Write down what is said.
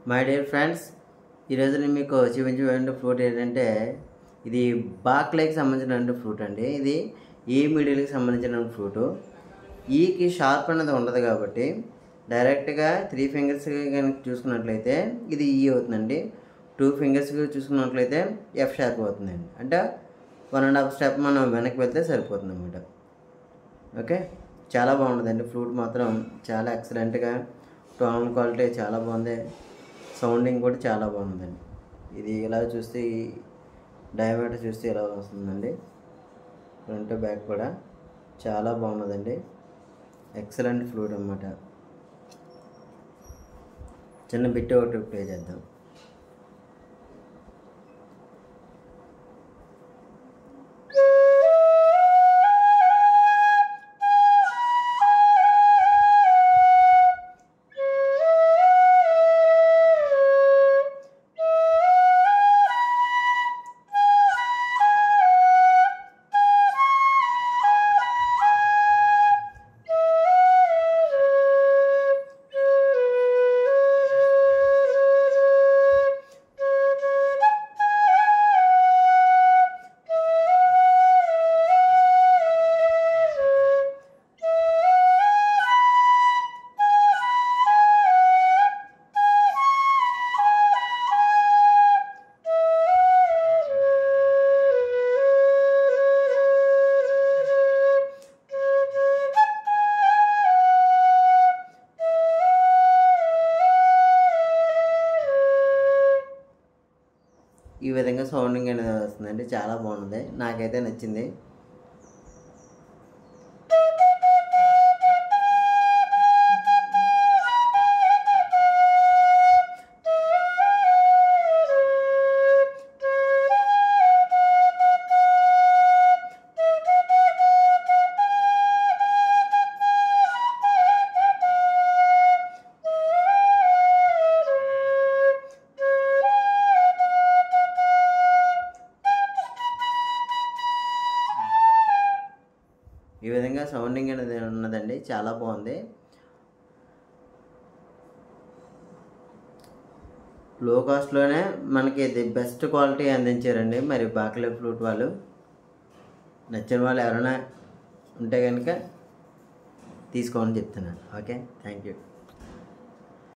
my dear friends ఈరోజు నేను మీకు చూపించబడిన ఫ్రూట్ ఏంటంటే ఇది బాక్లైకి సంబంధించిన ఫ్రూట్ అండి ఇది ఈ మిడిల్కి సంబంధించిన ఫ్రూటు ఈకి షార్ప్ అనేది ఉండదు కాబట్టి డైరెక్ట్గా త్రీ ఫింగర్స్ కనుక చూసుకున్నట్లయితే ఇది ఈ అవుతుందండి టూ ఫింగర్స్ చూసుకున్నట్లయితే ఎఫ్ షార్ప్ అవుతుందండి అంటే వన్ అండ్ హాఫ్ స్టెప్ మనం వెనక్కి వెళ్తే సరిపోతుంది అన్నమాట ఓకే చాలా బాగుంటుందండి ఫ్రూట్ మాత్రం చాలా ఎక్సలెంట్గా టోన్ క్వాలిటీ చాలా బాగుంది సౌండింగ్ కూడా చాలా బాగుందండి ఇది ఇలా చూస్తే డయామీటర్ చూస్తే ఇలా వస్తుందండి ఫ్రంట్ బ్యాక్ కూడా చాలా బాగున్నదండి ఎక్సలెంట్ ఫ్రూట్ అన్నమాట చిన్న బిట్ ఒకటి ప్లే చేద్దాం ఈ విధంగా సౌండింగ్ అనేది వస్తుందండి చాలా బాగుంది నాకైతే నచ్చింది ఈ విధంగా సౌండింగ్ అనేది ఉన్నదండి చాలా బాగుంది లో కాస్ట్లోనే మనకి ఇది బెస్ట్ క్వాలిటీ అందించారండి మరి బాక్లే ఫ్రూట్ వాళ్ళు నచ్చిన వాళ్ళు ఎవరైనా ఉంటే కనుక తీసుకోమని చెప్తున్నాను ఓకే థ్యాంక్ యూ